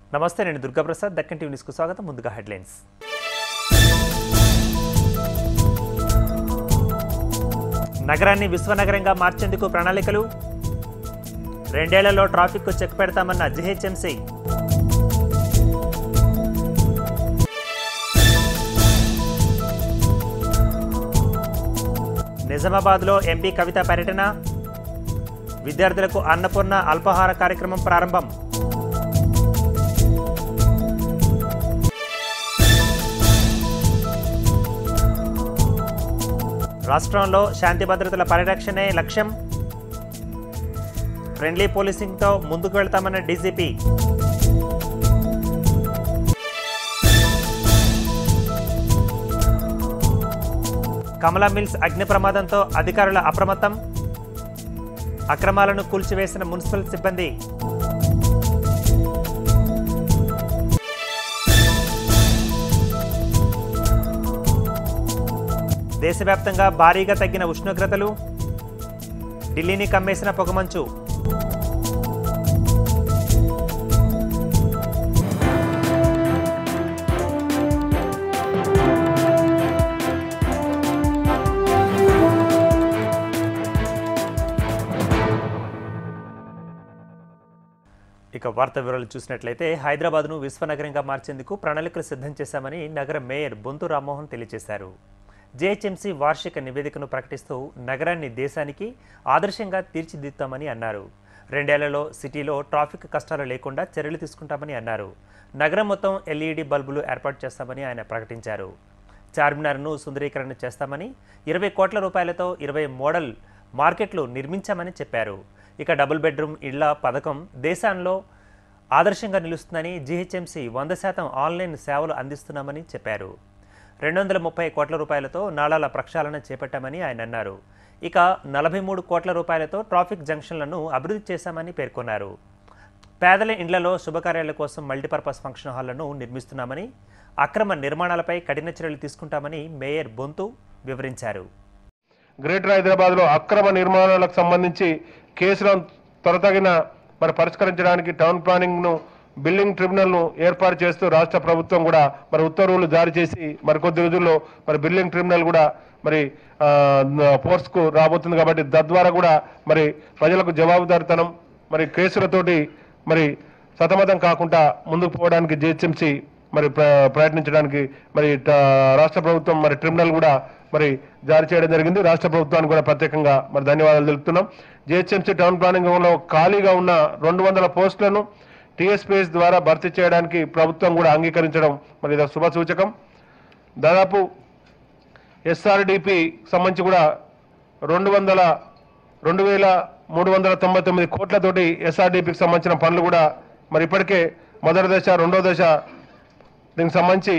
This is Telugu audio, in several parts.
నమస్తే నేను దుర్గాప్రసాద్ దక్కన్ టీవీ న్యూస్కు స్వాగతం ముందుగా హెడ్లైన్స్ నగరాన్ని విశ్వనగరంగా మార్చేందుకు ప్రణాళికలు రెండేళ్లలో ట్రాఫిక్కు చెక్ పెడతామన్న జిహెచ్ఎంసీ నిజామాబాద్లో ఎంపీ కవిత పర్యటన విద్యార్థులకు అన్నపూర్ణ అల్పాహార కార్యక్రమం ప్రారంభం రాష్ట్రంలో శాంతి భద్రతల పరిరక్షణే లక్ష్యం ఫ్రెండ్లీ పోలీసింగ్తో ముందుకు వెళ్తామన్న డీజీపీ కమలా మిల్స్ అగ్ని ప్రమాదంతో అధికారుల అప్రమత్తం అక్రమాలను కూల్చివేసిన మున్సిపల్ సిబ్బంది దేశవ్యాప్తంగా భారీగా తగ్గిన ఉష్ణోగ్రతలు ఢిల్లీని కమ్మేసిన పొగమంచు ఇక వార్త వివరాలు చూసినట్లయితే హైదరాబాద్ను విశ్వనగరంగా మార్చేందుకు ప్రణాళికలు సిద్ధం చేశామని నగర మేయర్ బొంతు రామ్మోహన్ తెలియజేశారు జేహెచ్ఎంసీ వార్షిక నివేదికను ప్రకటిస్తూ నగరాన్ని దేశానికి ఆదర్శంగా తీర్చిదిద్దామని అన్నారు రెండేళ్లలో సిటీలో ట్రాఫిక్ కష్టాలు లేకుండా చర్యలు తీసుకుంటామని అన్నారు నగరం మొత్తం ఎల్ఈడి బల్బులు ఏర్పాటు చేస్తామని ఆయన ప్రకటించారు చార్మినార్ను సుందరీకరణ చేస్తామని ఇరవై కోట్ల రూపాయలతో ఇరవై మోడల్ మార్కెట్లు నిర్మించామని చెప్పారు ఇక డబుల్ బెడ్రూమ్ ఇళ్ల పథకం దేశంలో ఆదర్శంగా నిలుస్తుందని జీహెచ్ఎంసీ వంద శాతం ఆన్లైన్ సేవలు అందిస్తున్నామని చెప్పారు రెండు వందల ముప్పై కోట్ల రూపాయలతో నాళాల ప్రక్షాళన చేపట్టామని ఆయన అన్నారు ఇక నలభై మూడు కోట్ల రూపాయలతో ట్రాఫిక్ జంక్షన్లను అభివృద్ధి చేశామని పేర్కొన్నారు పేదల ఇండ్లలో శుభకార్యాల కోసం మల్టీపర్పస్ ఫంక్షన్ హాళ్లను నిర్మిస్తున్నామని అక్రమ నిర్మాణాలపై కఠిన చర్యలు తీసుకుంటామని మేయర్ బొంతు వివరించారు గ్రేటర్ హైదరాబాద్ లో అక్రమ నిర్మాణాలకు సంబంధించి కేసులను త్వరతగిన మరి పరిష్కరించడానికి టౌన్ ప్లానింగ్ ను బిల్డింగ్ ట్రిబ్యునల్ ను ఏర్పాటు చేస్తూ రాష్ట్ర ప్రభుత్వం కూడా మరి ఉత్తర్వులు జారీ చేసి మరి కొద్ది రోజుల్లో మరి బిల్డింగ్ ట్రిబ్యునల్ కూడా మరి ఫోర్స్ కు రాబోతుంది కాబట్టి తద్వారా కూడా మరి ప్రజలకు జవాబుదారితనం మరి కేసులతోటి మరి సతమతం కాకుండా ముందుకు పోవడానికి జిహెచ్ఎంసీ మరి ప్ర- ప్రయత్నించడానికి మరి ట- రాష్ట్ర ప్రభుత్వం మరి ట్రిబ్యునల్ కూడా మరి జారీ చేయడం జరిగింది రాష్ట్ర ప్రభుత్వానికి కూడా ప్రత్యేకంగా మరి ధన్యవాదాలు తెలుపుతున్నాం జిహెచ్ఎంసీ టౌన్ ప్లానింగ్ లో ఖాళీగా ఉన్న రెండు వందల పోస్టులను టీఎస్పీఎస్ ద్వారా భర్తీ చేయడానికి ప్రభుత్వం కూడా అంగీకరించడం మరి ఇది శుభ సూచకం దాదాపు ఎస్ఆర్డిపి సంబంధించి కూడా రెండు వందల రెండు వేల మూడు వందల తొంభై తొమ్మిది కోట్లతోటి ఎస్ఆర్డిపికి సంబంధించిన పనులు కూడా మరి ఇప్పటికే మొదటి దశ రెండో దశ దీనికి సంబంధించి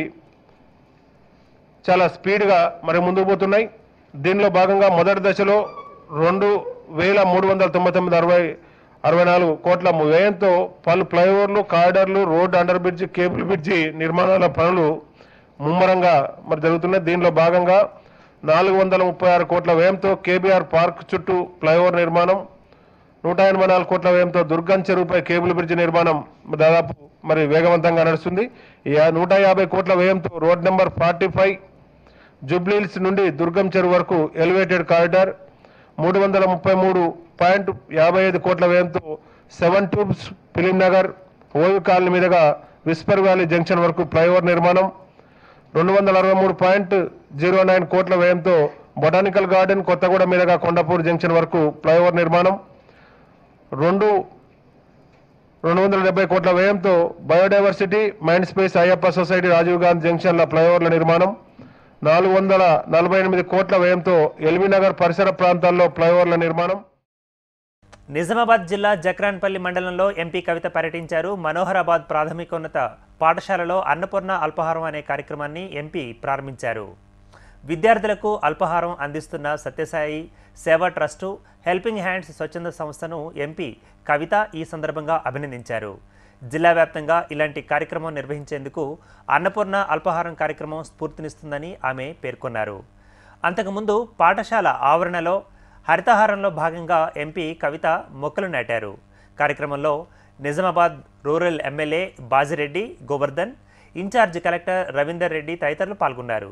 చాలా స్పీడ్గా మరి ముందుకు పోతున్నాయి దీనిలో భాగంగా మొదటి దశలో రెండు వేల మూడు వందల తొంభై తొమ్మిది అరవై అరవై నాలుగు కోట్ల వ్యయంతో పలు ఫ్లైఓవర్లు కారిడార్లు road under bridge cable bridge నిర్మాణాల పనులు ముమ్మరంగా మరి జరుగుతున్నాయి దీనిలో భాగంగా నాలుగు వందల ముప్పై ఆరు కోట్ల వ్యయంతో కేబీఆర్ పార్క్ చుట్టూ ఫ్లైఓవర్ నిర్మాణం నూట ఎనభై నాలుగు కోట్ల వ్యయంతో దుర్గం చెరువుపై కేబుల్ బ్రిడ్జ్ నిర్మాణం దాదాపు మరి వేగవంతంగా నడుస్తుంది ఈ నూట యాభై కోట్ల వ్యయంతో road number forty five Jubilee Hills నుండి దుర్గం చెరువు వరకు ఎలివేటెడ్ కారిడార్ మూడు వందల ముప్పై మూడు పాయింట్ యాభై ఐదు కోట్ల వ్యయంతో seven tubes Film Nagar OU colony మీదుగా విస్పర్ వ్యాలీ జంక్షన్ వరకు ఫ్లైఓవర్ నిర్మాణం రెండు వందల అరవై మూడు పాయింట్ జీరో నైన్ కోట్ల వ్యయంతో బొటానికల్ గార్డెన్ కొత్తగూడ మీదుగా కొండపూర్ జంక్షన్ వరకు ఫ్లైఓవర్ నిర్మాణం రెండు రెండు వందల డెబ్బై కోట్ల వ్యయంతో biodiversity mind space Ayyappa society Rajiv Gandhi జంక్షన్ల ఫ్లైఓవర్ల నిర్మాణం నాలుగు వందల నలభై ఎనిమిది కోట్ల వ్యయంతో ఎల్బీ నగర్ పరిసర ప్రాంతాల్లో ఫ్లైఓవర్ల నిర్మాణం నిజామాబాద్ జిల్లా జక్రాన్పల్లి మండలంలో ఎంపీ కవిత పర్యటించారు మనోహరాబాద్ ప్రాథమికోన్నత పాఠశాలలో అన్నపూర్ణ అల్పాహారం అనే కార్యక్రమాన్ని ఎంపీ ప్రారంభించారు విద్యార్థులకు అల్పాహారం అందిస్తున్న సత్యసాయి సేవా ట్రస్టు హెల్పింగ్ హ్యాండ్స్ స్వచ్ఛంద సంస్థను ఎంపీ కవిత ఈ సందర్భంగా అభినందించారు జిల్లా వ్యాప్తంగా ఇలాంటి కార్యక్రమం నిర్వహించేందుకు అన్నపూర్ణ అల్పాహారం కార్యక్రమం స్ఫూర్తినిస్తుందని ఆమె పేర్కొన్నారు అంతకుముందు పాఠశాల ఆవరణలో హరితహారంలో భాగంగా ఎంపీ కవిత మొక్కలు నాటారు కార్యక్రమంలో Nizamabad rural MLA Bajireddy Govardhan in charge collector Ravinder Reddy తదితరులు పాల్గొన్నారు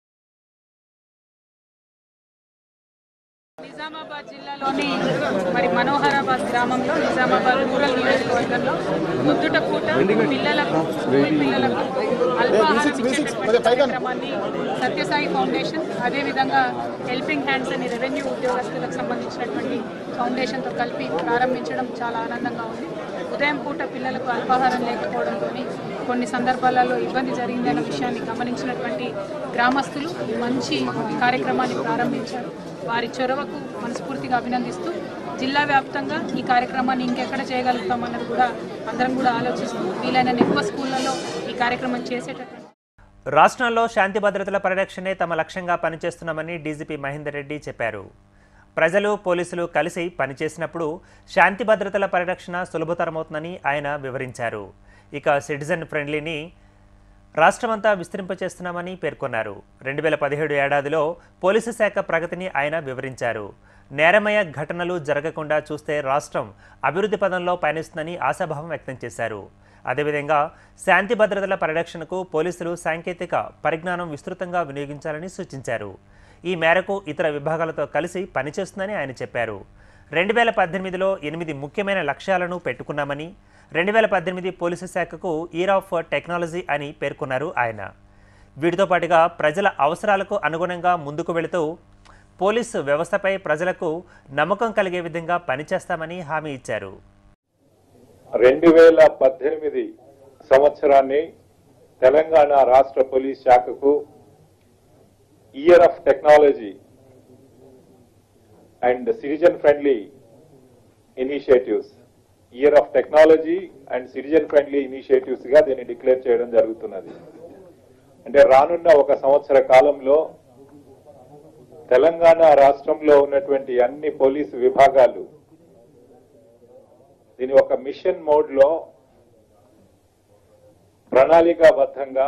నిజామాబాద్ జిల్లాలోని మరి మనోహరాబాద్ గ్రామంలో నిజామాబాద్ రూరల్ నియోజకవర్గంలో ముద్దుట పూట పిల్లలకు స్కూల్ పిల్లలకు అల్పాహారం ఇచ్చేటటువంటి కార్యక్రమాన్ని సత్యసాయి ఫౌండేషన్ అదేవిధంగా హెల్పింగ్ హ్యాండ్స్ అని రెవెన్యూ ఉద్యోగస్తులకు సంబంధించినటువంటి ఫౌండేషన్తో కలిపి ప్రారంభించడం చాలా ఆనందంగా ఉంది ఉదయం పూట పిల్లలకు అల్పాహారం లేకపోవడంతో కొన్ని సందర్భాలలో ఇబ్బంది జరిగిందన్న విషయాన్ని గమనించినటువంటి గ్రామస్తులు ఈ మంచి కార్యక్రమాన్ని ప్రారంభించారు వారి చొరవకు మనస్ఫూర్తిగా అభినందిస్తూ జిల్లా వ్యాప్తంగా ఈ కార్యక్రమాన్ని ఇంకెక్కడ చేయగలుగుతామన్నది కూడా అందరం కూడా ఆలోచిస్తూ వీలైన ఎక్కువ స్కూళ్ళలో ఈ కార్యక్రమం చేసేటటువంటి రాష్ట్రంలో శాంతి భద్రతల పరిరక్షణే తమ లక్ష్యంగా పనిచేస్తున్నామని డీజీపీ మహేందర్ రెడ్డి చెప్పారు ప్రజలు పోలీసులు కలిసి పనిచేసినప్పుడు శాంతి భద్రతల పరిరక్షణ సులభతరమవుతుందని ఆయన వివరించారు ఇక సిటిజన్ ఫ్రెండ్లీని రాష్ట్రమంతా విస్తరింపచేస్తున్నామని పేర్కొన్నారు రెండు వేల పదిహేడు ఏడాదిలో పోలీసు శాఖ ప్రగతిని ఆయన వివరించారు నేరమయ ఘటనలు జరగకుండా చూస్తే రాష్ట్రం అభివృద్ధి పదంలో పయనిస్తుందని ఆశాభావం వ్యక్తం చేశారు అదేవిధంగా శాంతి భద్రతల పరిరక్షణకు పోలీసులు సాంకేతిక పరిజ్ఞానం విస్తృతంగా వినియోగించాలని సూచించారు ఈ మేరకు ఇతర విభాగాలతో కలిసి పనిచేస్తుందని ఆయన చెప్పారు రెండు వేల పద్దెనిమిదిలో ఎనిమిది ముఖ్యమైన లక్ష్యాలను పెట్టుకున్నామని రెండు వేల పద్దెనిమిది పోలీసు శాఖకు ఇయర్ ఆఫ్ టెక్నాలజీ అని పేర్కొన్నారు ఆయన వీటితో పాటుగా ప్రజల అవసరాలకు అనుగుణంగా ముందుకు వెళుతూ పోలీసు వ్యవస్థపై ప్రజలకు నమ్మకం కలిగే విధంగా పనిచేస్తామని హామీ ఇచ్చారు రెండు వేల పద్దెనిమిది సంవత్సరాన్ని తెలంగాణ రాష్ట్ర పోలీస్ శాఖకు year of technology and citizen friendly initiatives year of technology and citizen friendly initiatives గా దీన్ని డిక్లేర్ చేయడం జరుగుతున్నది అంటే రానున్న ఒక సంవత్సర కాలంలో తెలంగాణ రాష్ట్రంలో ఉన్నటువంటి అన్ని పోలీసు విభాగాలు దీని ఒక మిషన్ మోడ్ లో ప్రణాళికాబద్ధంగా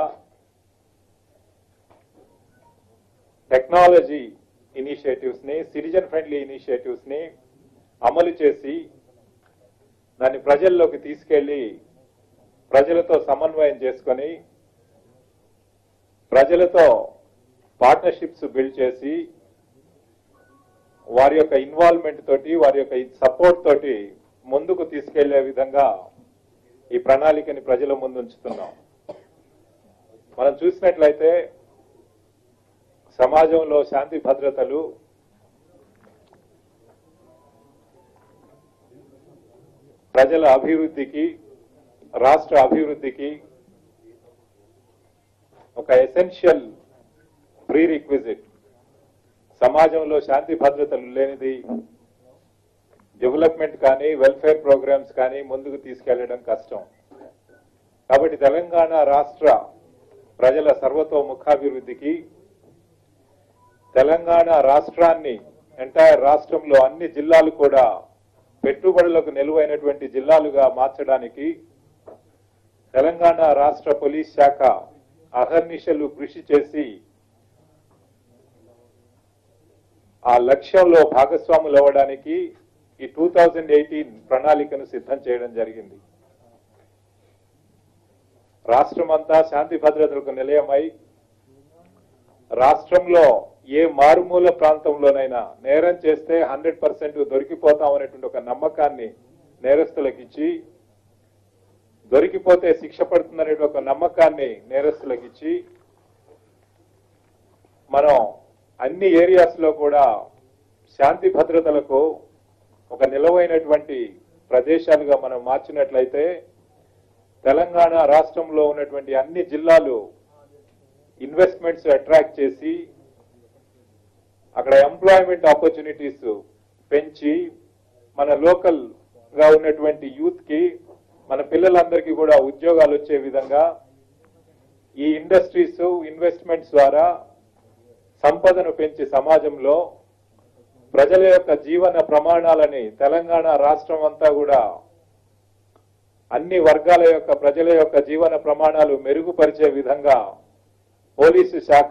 టెక్నాలజీ ఇనిషియేటివ్స్ ని సిటిజన్ ఫ్రెండ్లీ ఇనిషియేటివ్స్ ని అమలు చేసి దాన్ని ప్రజల్లోకి తీసుకెళ్లి ప్రజలతో సమన్వయం చేసుకొని ప్రజలతో పార్ట్నర్షిప్స్ బిల్డ్ చేసి వారి యొక్క ఇన్వాల్వ్మెంట్ తోటి వారి యొక్క సపోర్ట్ తోటి ముందుకు తీసుకెళ్లే విధంగా ఈ ప్రణాళికని ప్రజల ముందు ఉంచుతున్నాం మనం చూసినట్లయితే సమాజంలో శాంతి భద్రతలు ప్రజల అభివృద్ధికి రాష్ట్ర అభివృద్ధికి ఒక ఎసెన్షియల్ ప్రీ రిక్విజిట్ సమాజంలో శాంతి భద్రతలు లేనిది డెవలప్మెంట్ కానీ వెల్ఫేర్ ప్రోగ్రామ్స్ కానీ ముందుకు తీసుకెళ్లడం కష్టం కాబట్టి తెలంగాణ రాష్ట్ర ప్రజల సర్వతోముఖాభివృద్ధికి తెలంగాణ రాష్ట్రాన్ని ఎంటైర్ రాష్ట్రంలో అన్ని జిల్లాలు కూడా పెట్టుబడులకు నిలువైనటువంటి జిల్లాలుగా మార్చడానికి తెలంగాణ రాష్ట్ర పోలీస్ శాఖ అహర్నిశలు కృషి చేసి ఆ లక్ష్యంలో భాగస్వాములు అవ్వడానికి ఈ టూ థౌజండ్ ఎయిటీన్ ప్రణాళికను సిద్ధం చేయడం జరిగింది రాష్ట్రమంతా శాంతి భద్రతలకు నిలయమై రాష్ట్రంలో ఏ మారుమూల ప్రాంతంలోనైనా నేరం చేస్తే హండ్రెడ్ పర్సెంట్ దొరికిపోతాం అనేటువంటి ఒక నమ్మకాన్ని నేరస్తులకు ఇచ్చి దొరికిపోతే శిక్ష పడుతుందనే ఒక నమ్మకాన్ని నేరస్తులకు ఇచ్చి మనం అన్ని ఏరియాస్ లో కూడా శాంతి భద్రతలకు ఒక నిలవైనటువంటి ప్రదేశాలుగా మనం మార్చినట్లయితే తెలంగాణ రాష్ట్రంలో ఉన్నటువంటి అన్ని జిల్లాలు ఇన్వెస్ట్మెంట్స్ అట్రాక్ట్ చేసి అక్కడ ఎంప్లాయ్మెంట్ ఆపర్చునిటీస్ పెంచి మన లోకల్ గా ఉన్నటువంటి యూత్ కి మన పిల్లలందరికీ కూడా ఉద్యోగాలు వచ్చే విధంగా ఈ ఇండస్ట్రీస్ ఇన్వెస్ట్మెంట్స్ ద్వారా సంపదను పెంచి సమాజంలో ప్రజల యొక్క జీవన ప్రమాణాలని తెలంగాణ రాష్ట్రం అంతా కూడా అన్ని వర్గాల యొక్క ప్రజల యొక్క జీవన ప్రమాణాలు మెరుగుపరిచే విధంగా పోలీసు శాఖ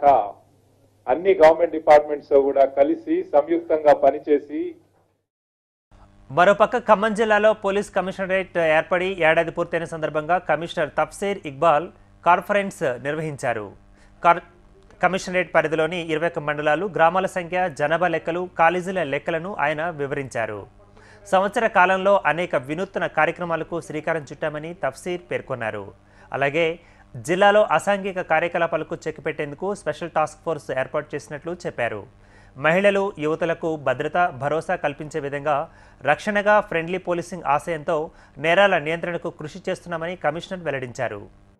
అన్ని గవర్నమెంట్ డిపార్ట్మెంట్స్ తో కూడా కలిసి సంయుక్తంగా పనిచేసి మరోపక్క ఖమ్మం జిల్లాలో పోలీస్ కమిషనరేట్ ఏర్పడి ఏడాది పూర్తయిన సందర్భంగా కమిషనర్ తఫ్సీర్ ఇక్బాల్ కాన్ఫరెన్స్ నిర్వహించారు కార్ కమిషనరేట్ పరిధిలోని ఇరవై ఒక్క మండలాలు గ్రామాల సంఖ్య జనాభా లెక్కలు కాలేజీల లెక్కలను ఆయన వివరించారు సంవత్సర కాలంలో అనేక వినూత్న కార్యక్రమాలకు శ్రీకారం చుట్టామని తఫ్సీర్ పేర్కొన్నారు అలాగే జిల్లాలో అసాంఘిక కార్యకలాపాలకు చెక్ పెట్టేందుకు స్పెషల్ టాస్క్ ఫోర్స్ ఏర్పాటు చేసినట్లు చెప్పారు మహిళలు యువతులకు భద్రత భరోసా కల్పించే విధంగా రక్షణగా ఫ్రెండ్లీ పోలీసింగ్ ఆశయంతో నేరాల నియంత్రణకు కృషి చేస్తున్నామని కమిషనర్ వెల్లడించారు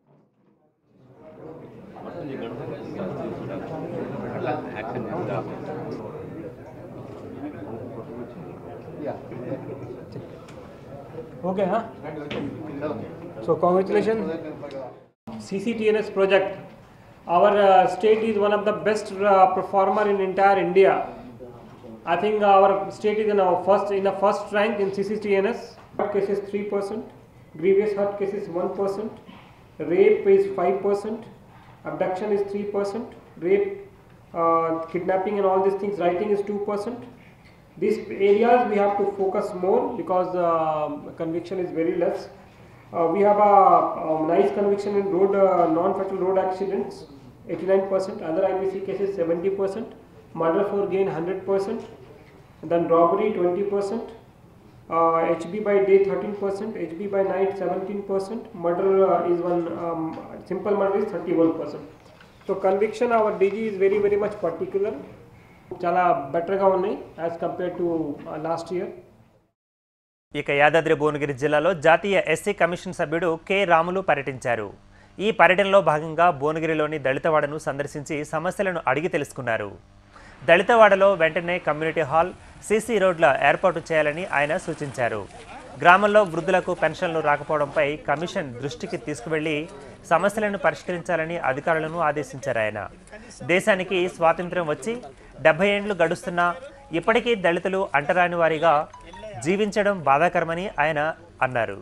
Okay, huh? So congratulations. CCTNS project. Our uh, state is one of the best uh, performer in entire India. I think our state is in our first in the first rank in CCTNS. Hurt cases three percent, grievous hurt cases one percent, rape is five percent, abduction is three percent, rape, uh, kidnapping and all these things, writing is two percent. These areas we have to focus more because uh, conviction is very less. Uh, we have a, um, nice conviction in road uh, non-fatal road accidents, 89%. Other IBC cases 70%. Murder for gain 100%. Then robbery 20%. Uh, HB by day 13%. HB by night 17%. Murder uh, is one um, simple murder is 31%. So conviction our DG is very very much particular. చాలా బెటర్గా ఉన్నాయి as compare to last year ఇక యాదాద్రి భువనగిరి జిల్లాలో జాతీయ ఎస్సీ కమిషన్ సభ్యుడు కె రాములు పర్యటించారు ఈ పర్యటనలో భాగంగా భువనగిరిలోని దళితవాడను సందర్శించి సమస్యలను అడిగి తెలుసుకున్నారు దళితవాడలో వెంటనే కమ్యూనిటీ హాల్ సీసీ రోడ్ల ఏర్పాటు చేయాలని ఆయన సూచించారు గ్రామంలో వృద్ధులకు పెన్షన్లు రాకపోవడంపై కమిషన్ దృష్టికి తీసుకువెళ్లి సమస్యలను పరిష్కరించాలని అధికారులను ఆదేశించారు ఆయన దేశానికి స్వాతంత్ర్యం వచ్చి డెబ్బై ఏండ్లు గడుస్తున్నా ఇప్పటికీ దళితులు అంటరాని వారిగా జీవించడం బాధాకరమని ఆయన అన్నారు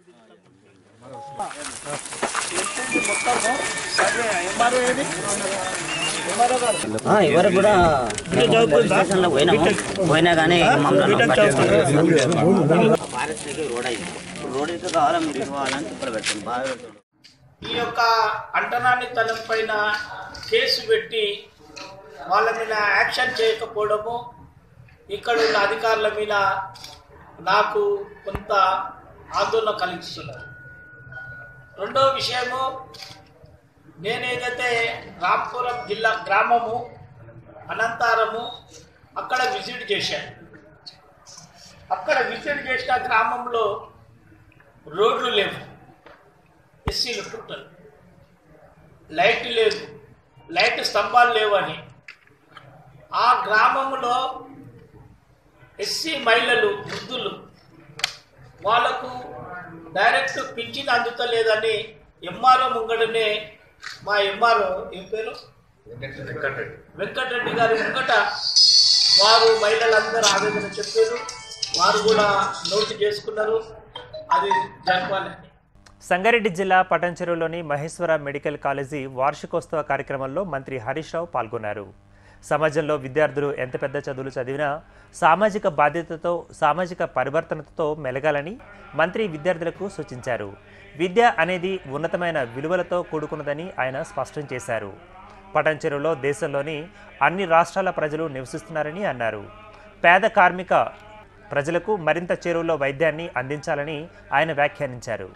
ఆ, ఎవరు కూడా పోలీస్ స్టేషన్లో పోయినాము పోయినా కానీ మమ్మల్ని పట్టించుకోలేదు. ఫారెస్ట్కి రోడ్ అయింది ఇప్పుడు రోడ్ అయితే కావాలా మీరు ఇవ్వాలని తిప్పలు పెట్టండి బాగా పెడుతుంది ఈ యొక్క అంటరానితనం పైన కేసు పెట్టి వాళ్ళ మీద యాక్షన్ చేయకపోవడము ఇక్కడ ఉన్న అధికారుల మీద నాకు కొంత ఆందోళన కలిగిస్తున్నారు రెండవ విషయము నేను ఏదైతే రాంపురం జిల్లా గ్రామము అనంతారము అక్కడ విజిట్ చేశాను అక్కడ విజిట్ చేసిన గ్రామంలో రోడ్లు లేవు ఎస్సీలు టోటల్ లైట్ లేదు లైట్ స్తంభాలు లేవని ఆ గ్రామంలో ఎస్సీ మహిళలు వృద్ధులు వాళ్ళకు డైరెక్ట్ పింఛన్ అందుతలేదని ఎంఆర్ఓ ముంగడనే మా ఎంఆర్ఓ ఏం పేరు వెంకటరెడ్డి గారి ముంగట వారు మహిళలందరూ ఆవేదన చెప్పారు వారు కూడా నోటు చేసుకున్నారు అది జరపాలని సంగారెడ్డి జిల్లా పటంచెరువులోని మహేశ్వర మెడికల్ కాలేజీ వార్షికోత్సవ కార్యక్రమంలో మంత్రి హరీష్ రావు పాల్గొన్నారు సమాజంలో విద్యార్థులు ఎంత పెద్ద చదువులు చదివినా సామాజిక బాధ్యతతో సామాజిక పరివర్తనతో మెలగాలని మంత్రి విద్యార్థులకు సూచించారు విద్య అనేది ఉన్నతమైన విలువలతో కూడుకున్నదని ఆయన స్పష్టం చేశారు పటంచెరువులో దేశంలోని అన్ని రాష్ట్రాల ప్రజలు నివసిస్తున్నారని అన్నారు పేద కార్మిక ప్రజలకు మరింత చేరువలో వైద్యాన్ని అందించాలని ఆయన వ్యాఖ్యానించారు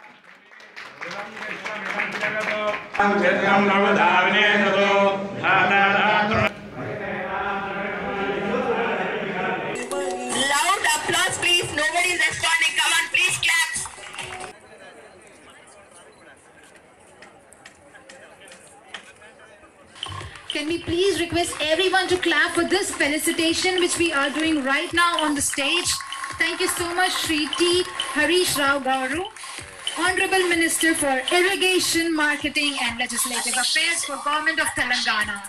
Loud applause, please. Nobody is responding. Come on, please clap. Can we please request everyone to clap for this felicitation which we are doing right now on the stage? Thank you so much, Shri T. Harish Rao Gauru, Honorable Minister for Irrigation, Marketing and Legislative Affairs for Government of Telangana.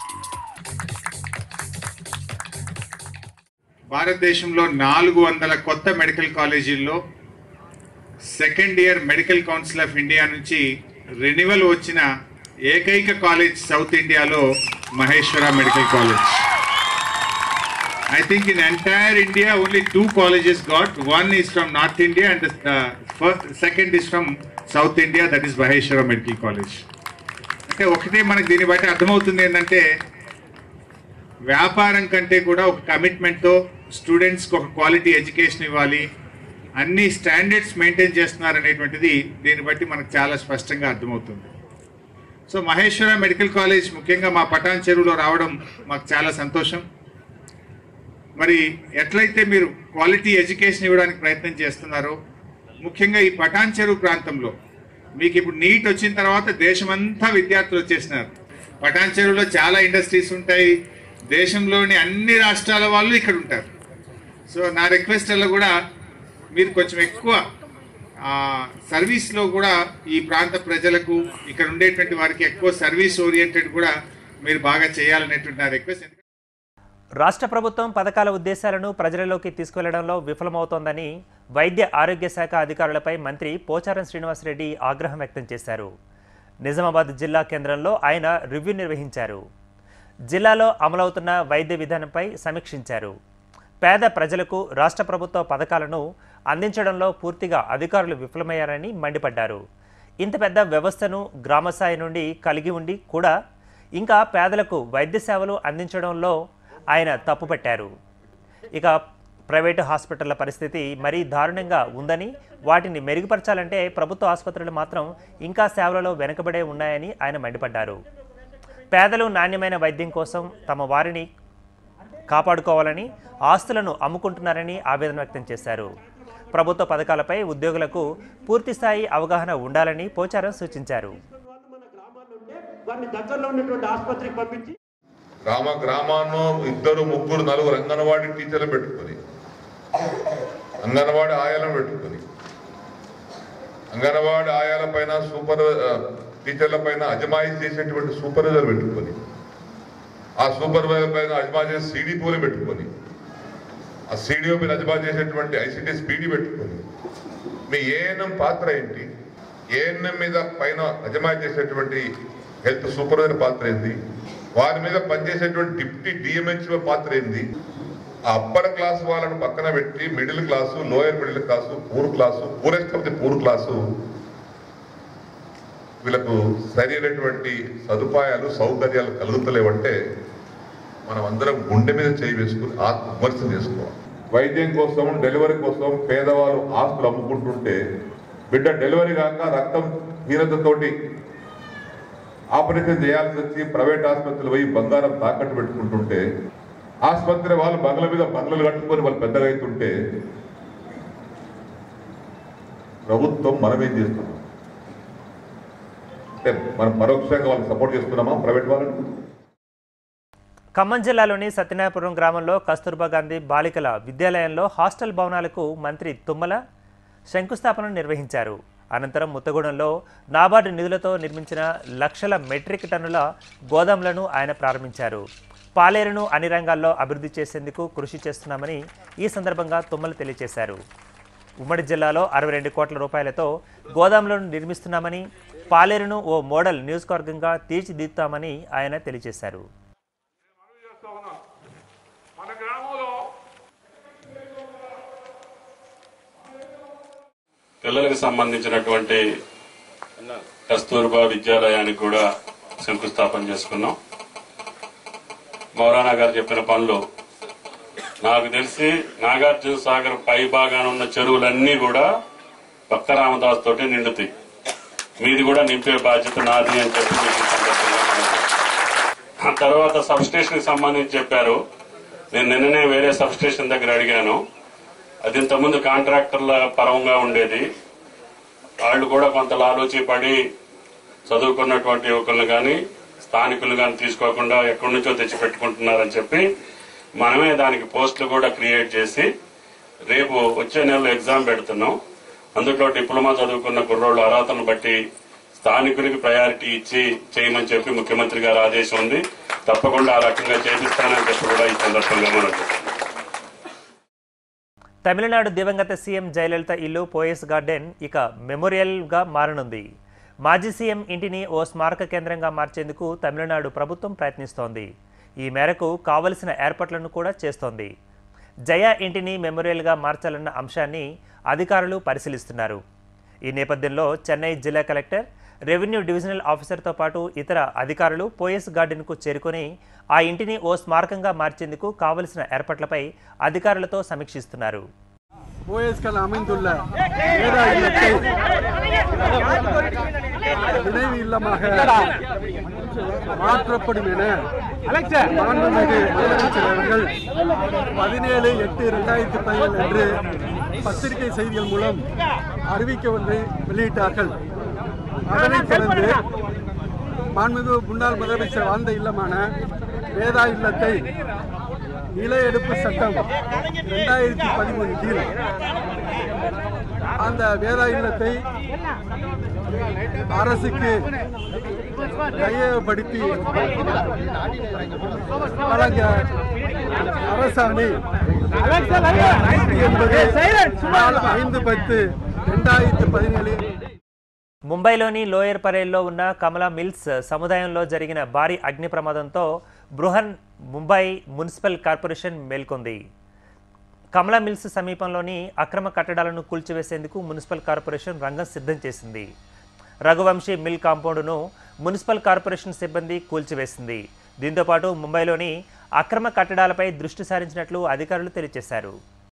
భారతదేశంలో నాలుగు వందల కొత్త మెడికల్ కాలేజీల్లో second year medical council of India నుంచి రెన్యువల్ వచ్చిన ఏకైక కాలేజ్ సౌత్ ఇండియాలో Maheshwara medical college I think in entire India, only two colleges got. One is from North India and the uh, first, second is from South India, that is Maheshwara Medical College. అంటే ఒకటే మనకు దీన్ని బట్టి అర్థమవుతుంది ఏంటంటే వ్యాపారం కంటే కూడా ఒక కమిట్మెంట్తో స్టూడెంట్స్కి ఒక క్వాలిటీ ఎడ్యుకేషన్ ఇవ్వాలి అన్ని స్టాండర్డ్స్ మెయింటైన్ చేస్తున్నారు అనేటువంటిది దీన్ని బట్టి మనకు చాలా స్పష్టంగా అర్థమవుతుంది సో మహేశ్వర మెడికల్ కాలేజ్ ముఖ్యంగా మా పటాన్ చెరువులో రావడం మాకు చాలా సంతోషం మరి ఎట్లయితే మీరు క్వాలిటీ ఎడ్యుకేషన్ ఇవ్వడానికి ప్రయత్నం చేస్తున్నారో ముఖ్యంగా ఈ పటాన్ చెరువు ప్రాంతంలో మీకు ఇప్పుడు నీట్ వచ్చిన తర్వాత దేశమంతా విద్యార్థులు వచ్చేసినారు పటాన్ చెరువులో చాలా ఇండస్ట్రీస్ ఉంటాయి దేశంలోని అన్ని రాష్ట్రాల వాళ్ళు ఇక్కడ ఉంటారు సో నా రిక్వెస్ట్ వల్ల కూడా మీరు కొంచెం ఎక్కువ ఆ, సర్వీస్లో కూడా ఈ ప్రాంత ప్రజలకు ఇక్కడ ఉండేటువంటి వారికి ఎక్కువ సర్వీస్ ఓరియంటెడ్ కూడా మీరు బాగా చేయాలనేటువంటి నా రిక్వెస్ట్ రాష్ట్ర ప్రభుత్వం పథకాల ఉద్దేశాలను ప్రజలలోకి తీసుకువెళ్లడంలో విఫలమవుతోందని వైద్య ఆరోగ్య శాఖ అధికారులపై మంత్రి పోచారం శ్రీనివాసరెడ్డి ఆగ్రహం వ్యక్తం చేశారు నిజామాబాద్ జిల్లా కేంద్రంలో ఆయన రివ్యూ నిర్వహించారు జిల్లాలో అమలవుతున్న వైద్య విధానంపై సమీక్షించారు పేద ప్రజలకు రాష్ట్ర ప్రభుత్వ పథకాలను అందించడంలో పూర్తిగా అధికారులు విఫలమయ్యారని మండిపడ్డారు ఇంత పెద్ద వ్యవస్థను గ్రామస్థాయి నుండి కలిగి ఉండి కూడా ఇంకా పేదలకు వైద్య సేవలు అందించడంలో ఆయన తప్పుపట్టారు ఇక ప్రైవేటు హాస్పిటళ్ల పరిస్థితి మరీ దారుణంగా ఉందని వాటిని మెరుగుపరచాలంటే ప్రభుత్వ ఆసుపత్రులు మాత్రం ఇంకా సేవలలో వెనుకబడే ఉన్నాయని ఆయన మండిపడ్డారు పేదలు నాణ్యమైన వైద్యం కోసం తమ వారిని కాపాడుకోవాలని ఆస్తులను అమ్ముకుంటున్నారని ఆవేదన వ్యక్తం చేశారు ప్రభుత్వ పథకాలపై ఉద్యోగులకు పూర్తిస్థాయి అవగాహన ఉండాలని పోచారం సూచించారు వారిని దగ్గరలో ఉన్నటువంటి ఆసుపత్రికి పంపించి గ్రామ గ్రామాల్లో ఇద్దరు ముగ్గురు నలుగురు అంగన్వాడీ టీచర్లు పెట్టుకొని అంగన్వాడీ ఆయాలను పెట్టుకొని అంగన్వాడీ ఆయాల పైన సూపర్ ఆ, టీచర్ల పైన అజమాయిషి చేసేటువంటి సూపర్వైజర్ పెట్టుకొని ఆ సూపర్వైజర్ పైన అజమాయి చేసే సీడీపీలు పెట్టుకొని ఆ సీడీఓ పైన అజమా చేసేటువంటి ఐసీటీ స్పీడీ పెట్టుకొని మీ ఏఎన్ఎం పాత్ర ఏంటి ఏఎన్ఎం మీద పైన అజమాయి చేసేటువంటి హెల్త్ సూపర్వైజర్ పాత్ర ఏంది వారి మీద పనిచేసేటువంటి డిప్యూటీ డిఎంహెచ్ఓ పాత్ర ఏంది ఆ అప్పర్ క్లాస్ వాళ్ళను పక్కన పెట్టి middle class lower middle class poor class poorest of the poor class వీళ్ళకు సరైనటువంటి సదుపాయాలు సౌకర్యాలు కలుగుతలేవంటే మనం అందరం గుండె మీద చేయి వేసుకుని ఆత్మవిమర్శనం చేసుకోవాలి వైద్యం కోసం డెలివరీ కోసం పేదవాళ్ళు ఆస్తులు అమ్ముకుంటుంటే బిడ్డ డెలివరీ కాక రక్తం హీనతతోటి ఆపరేషన్ చేయాల్సి వచ్చి ప్రైవేట్ ఆసుపత్రులు పోయి బంగారం తాకట్టు పెట్టుకుంటుంటే ఆసుపత్రి వాళ్ళు బంగ్ల మీద బంగ్లలు కట్టుకొని వాళ్ళు పెద్దగా అవుతుంటే ప్రభుత్వం మనం ఏం చేస్తున్నాం అంటే మనం పరోక్షంగా వాళ్ళని సపోర్ట్ చేస్తున్నామా ప్రైవేట్ వాళ్ళని ఖమ్మం జిల్లాలోని సత్యనారాయణపురం గ్రామంలో కస్తూర్బా గాంధీ బాలికల విద్యాలయంలో హాస్టల్ భవనాలకు మంత్రి తుమ్మల శంకుస్థాపన నిర్వహించారు అనంతరం ముత్తగూడెంలో నాబార్డు నిధులతో నిర్మించిన లక్షల మెట్రిక్ టన్నుల గోదాంలను ఆయన ప్రారంభించారు పాలేరును అన్ని రంగాల్లో అభివృద్ధి చేసేందుకు కృషి చేస్తున్నామని ఈ సందర్భంగా తుమ్మల తెలియజేశారు ఉమ్మడి జిల్లాలో అరవై రెండు కోట్ల రూపాయలతో గోదాంలను నిర్మిస్తున్నామని పాలేరును ఓ మోడల్ నియోజకవర్గంగా తీర్చిదిద్దుతామని ఆయన తెలియజేశారు మన గ్రామంలో పిల్లలకు సంబంధించినటువంటి కస్తూర్బా విద్యాలయానికి కూడా శంకుస్థాపన చేసుకున్నాం మౌలానా గారు చెప్పిన పనులు నాకు తెలిసి నాగార్జున సాగర్ పై భాగాన ఉన్న చెరువులన్నీ కూడా పక్క రామదాస్ తోటి నిండుతాయి మీది కూడా నింపే బాధ్యత నాది అని చెప్పి మీకు ఈ సందర్భంగా మనవి. ఆ తర్వాత సబ్ స్టేషన్ కి సంబంధించి చెప్పారు నేను నిన్ననే వేరే సబ్ స్టేషన్ దగ్గర అడిగాను అది ఇంతకుముందు కాంట్రాక్టర్ల పరంగా ఉండేది వాళ్ళు కూడా కొంత లాలోచి పడి చదువుకున్నటువంటి యువకులను కానీ స్థానికులు కానీ తీసుకోకుండా ఎక్కడి నుంచో తెచ్చి పెట్టుకుంటున్నారని చెప్పి మనమే దానికి పోస్టులు కూడా క్రియేట్ చేసి రేపు వచ్చే నెలలో ఎగ్జామ్ పెడుతున్నాం అందులో డిప్లొమా చదువుకున్న కుర్రోళ్ళు అర్హతను బట్టి స్థానికులకి ప్రయారిటీ ఇచ్చి చేయమని చెప్పి ముఖ్యమంత్రి గారు ఆదేశం ఉంది తప్పకుండా ఆ రకంగా చేపిస్తానని చెప్పి కూడా ఈ సందర్భంగా మనం తమిళనాడు దివంగత సీఎం జయలలిత ఇల్లు పోయస్ గార్డెన్ ఇక మెమోరియల్గా మారనుంది మాజీ సీఎం ఇంటిని ఓ స్మారక కేంద్రంగా మార్చేందుకు తమిళనాడు ప్రభుత్వం ప్రయత్నిస్తోంది ఈ మేరకు కావలసిన ఏర్పాట్లను కూడా చేస్తోంది జయ ఇంటిని మెమోరియల్గా మార్చాలన్న అంశాన్ని అధికారులు పరిశీలిస్తున్నారు ఈ నేపథ్యంలో చెన్నై జిల్లా కలెక్టర్ రెవెన్యూ డివిజనల్ ఆఫీసర్తో పాటు ఇతర అధికారులు పోయస్ గార్డెన్కు చేరుకొని ఆ ఇంటిని ఓ స్మారకంగా మార్చేందుకు కావలసిన ఏర్పాట్లపై అధికారులతో సమీక్షిస్తున్నారు ஓஎஸ்கள் அமைந்துள்ள வேதா இல்லத்தை நினைவு இல்லமாக மாற்றப்படும் என மாண்புமிகு முதலமைச்சர் அவர்கள் பதினேழு எட்டு இரண்டாயிரத்தி பதினேழு அன்று பத்திரிகை செய்திகள் மூலம் அறிவிக்க ஒன்றை வெளியிட்டார்கள் அதனைத் தொடர்ந்து மாண்புமிகு முன்னாள் முதலமைச்சர் வாழ்ந்த இல்லமான வேதா இல்லத்தை நில எடுப்பு சட்டம் இரண்டாயிரத்தி பதிமூணு கீழ் அந்த வேதா இல்லத்தை அரசுக்கு கையகப்படுத்தி வழங்க அரசாணை என்பது நாள் ஐந்து பத்து இரண்டாயிரத்தி பதினேழு ముంబైలోని లోయర్ పరేల్లో ఉన్న కమలా మిల్స్ సముదాయంలో జరిగిన భారీ అగ్ని ప్రమాదంతో బృహన్ ముంబై మున్సిపల్ కార్పొరేషన్ మేల్కొంది కమలా మిల్స్ సమీపంలోని అక్రమ కట్టడాలను కూల్చివేసేందుకు మున్సిపల్ కార్పొరేషన్ రంగం సిద్ధం చేసింది రఘువంశీ మిల్ కాంపౌండ్ను మున్సిపల్ కార్పొరేషన్ సిబ్బంది కూల్చివేసింది దీంతోపాటు ముంబైలోని అక్రమ కట్టడాలపై దృష్టి సారించినట్లు అధికారులు తెలియజేశారు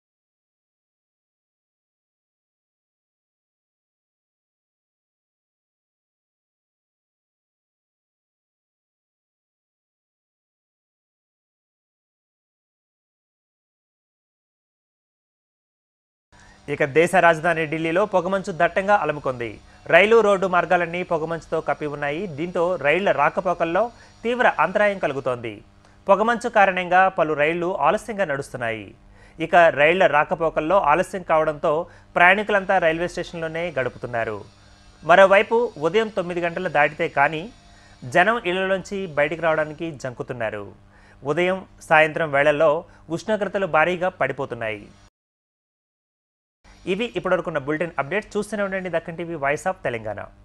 ఇక దేశ రాజధాని ఢిల్లీలో పొగమంచు దట్టంగా అలముకుంది రైలు రోడ్డు మార్గాలన్నీ పొగమంచుతో కప్పి ఉన్నాయి దీంతో రైళ్ల రాకపోకల్లో తీవ్ర అంతరాయం కలుగుతోంది పొగమంచు కారణంగా పలు రైళ్లు ఆలస్యంగా నడుస్తున్నాయి ఇక రైళ్ల రాకపోకల్లో ఆలస్యం కావడంతో ప్రయాణికులంతా రైల్వే స్టేషన్లోనే గడుపుతున్నారు మరోవైపు ఉదయం తొమ్మిది గంటలు దాటితే కానీ జనం ఇళ్లలోంచి బయటికి రావడానికి జంకుతున్నారు ఉదయం సాయంత్రం వేళల్లో ఉష్ణోగ్రతలు భారీగా పడిపోతున్నాయి ఇవి ఇప్పటివరకున్న బులెటిన్ అప్డేట్స్ చూస్తూనే ఉండండి Deccan TV voice of Telangana